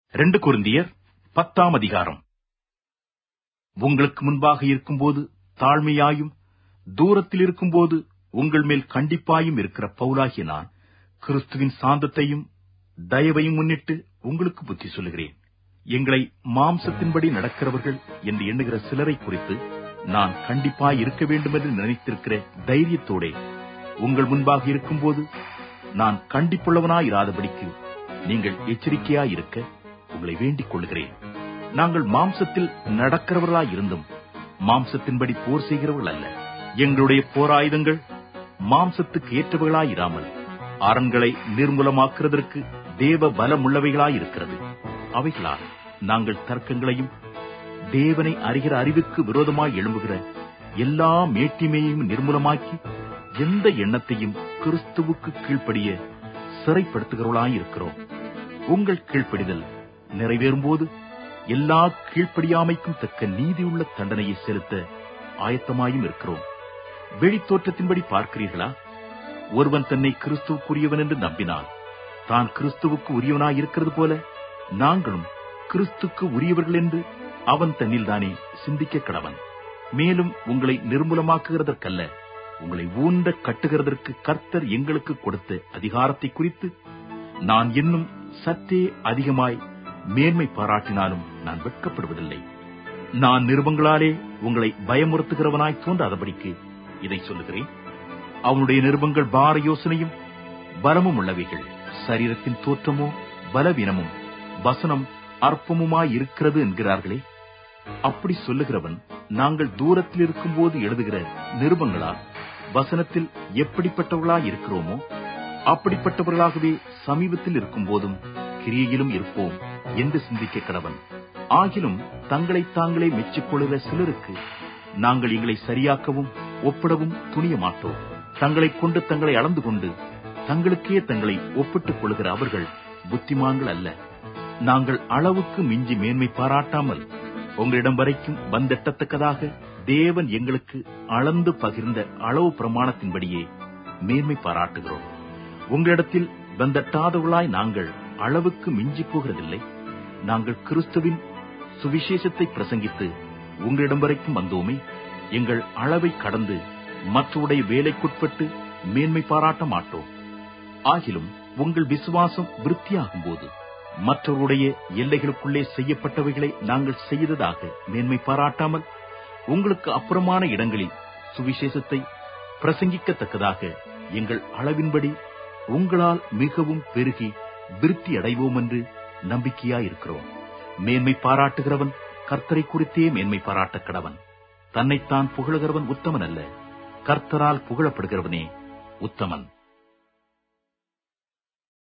ரெண்டு குருந்தியர் பத்தாம் அதிகாரம் உங்களுக்கு முன்பாக இருக்கும்போது தாழ்மையாயும் தூரத்தில் இருக்கும்போது உங்கள் மேல் கண்டிப்பாயும் இருக்கிற பவுலாகிய நான் கிறிஸ்துவின் சாந்தத்தையும் தயவையும் முன்னிட்டு உங்களுக்கு புத்தி சொல்லுகிறேன் எங்களை மாம்சத்தின்படி நடக்கிறவர்கள் என்று எண்ணுகிற சிலரை குறித்து நான் கண்டிப்பாய் இருக்க வேண்டும் என்று நினைத்திருக்கிற தைரியத்தோடே உங்கள் முன்பாக இருக்கும்போது நான் கண்டிப்புள்ளவனாயிராதபடிக்கு நீங்கள் எச்சரிக்கையாயிருக்க உங்களை வேண்டிக் கொள்கிறேன் நாங்கள் மாம்சத்தில் நடக்கிறவர்களாயிருந்தும் மாம்சத்தின்படி போர் செய்கிறவர்கள் அல்ல எங்களுடைய போராயுதங்கள் மாம்சத்துக்கு ஏற்றவர்களாயிராமல் அரண்களை நிர்மூலமாக்குறதற்கு தேவ பலமுள்ளவைகளாயிருக்கிறது அவைகளால் நாங்கள் தர்க்கங்களையும் தேவனை அறிகிற அறிவுக்கு விரோதமாய் எழும்புகிற எல்லா மேட்டிமையையும் நிர்மூலமாக்கி எந்த எண்ணத்தையும் கிறிஸ்துவுக்கு கீழ்ப்படிய சிறைப்படுத்துகிறவர்களாயிருக்கிறோம் உங்கள் கீழ்ப்படிதல் நிறைவேறும்போது எல்லா கீழ்ப்படியாமைக்கும் தக்க நீதியுள்ள தண்டனையை செலுத்த ஆயத்தமாயும் இருக்கிறோம் வெளித்தோற்றத்தின்படி பார்க்கிறீர்களா ஒருவன் தன்னை கிறிஸ்துவுக்குரியவன் என்று நம்பினான் தான் கிறிஸ்துவுக்கு உரியவனாய் இருக்கிறது போல நாங்களும் கிறிஸ்துக்கு உரியவர்கள் என்று அவன் தன்னில் தானே சிந்திக்க கடவன் மேலும் உங்களை நிர்மூலமாக்குகிறதற்கல்ல உங்களை ஊன்ற கட்டுகிறதற்கு கர்த்தர் எங்களுக்கு கொடுத்த அதிகாரத்தை குறித்து நான் இன்னும் சற்றே அதிகமாய் மேன்மை பாராட்டினாலும் நான் வெட்கப்படுவதில்லை நான் நிருபங்களாலே உங்களை பயமுறுத்துகிறவனாய் தோன்றாதபடிக்கு இதை சொல்லுகிறேன் அவனுடைய நிருபங்கள் பார யோசனையும் பலமும் உள்ளவைகள் சரீரத்தின் தோற்றமோ பலவீனமும் வசனம் அற்பமுமாய் இருக்கிறது என்கிறார்களே அப்படி சொல்லுகிறவன் நாங்கள் தூரத்தில் இருக்கும்போது எழுதுகிற நிருபங்களால் வசனத்தில் எப்படிப்பட்டவர்களாய் இருக்கிறோமோ அப்படிப்பட்டவர்களாகவே சமீபத்தில் இருக்கும் போதும் கிரியையிலும் இருப்போம் என்று சிந்திக்க கடவன் ஆகிலும் தங்களை தாங்களே மெச்சிக்கொள்கிற சிலருக்கு நாங்கள் எங்களை சரியாக்கவும் ஒப்பிடவும் துணிய மாட்டோம் தங்களைக் கொண்டு தங்களை அளந்து கொண்டு தங்களுக்கே தங்களை ஒப்பிட்டுக் கொள்கிற அவர்கள் புத்திமான்கள் அல்ல நாங்கள் அளவுக்கு மிஞ்சி மேன்மை பாராட்டாமல் உங்களிடம் வரைக்கும் வந்தெட்டத்தக்கதாக தேவன் எங்களுக்கு அளந்து பகிர்ந்த அளவு பிரமாணத்தின்படியே மேன்மை பாராட்டுகிறோம் உங்களிடத்தில் வந்தெட்டாதவர்களாய் நாங்கள் அளவுக்கு மிஞ்சி போகிறதில்லை நாங்கள் கிறிஸ்துவின் சுவிசேஷத்தை பிரசங்கித்து உங்களிடம் வரைக்கும் வந்தோமே எங்கள் அளவை கடந்து மற்றவுடைய வேலைக்குட்பட்டு மேன்மை பாராட்ட மாட்டோம் ஆகிலும் உங்கள் விசுவாசம் விருத்தியாகும் போது மற்றவருடைய எல்லைகளுக்குள்ளே செய்யப்பட்டவைகளை நாங்கள் செய்ததாக மேன்மை பாராட்டாமல் உங்களுக்கு அப்புறமான இடங்களில் சுவிசேஷத்தை பிரசங்கிக்கத்தக்கதாக எங்கள் அளவின்படி உங்களால் மிகவும் பெருகி விருத்தி அடைவோம் என்று நம்பிக்கையாயிருக்கிறோம் மேன்மை பாராட்டுகிறவன் கர்த்தரை குறித்தே மேன்மை பாராட்டக் கடவன் தன்னைத்தான் புகழுகிறவன் உத்தமன் அல்ல கர்த்தரால் புகழப்படுகிறவனே உத்தமன்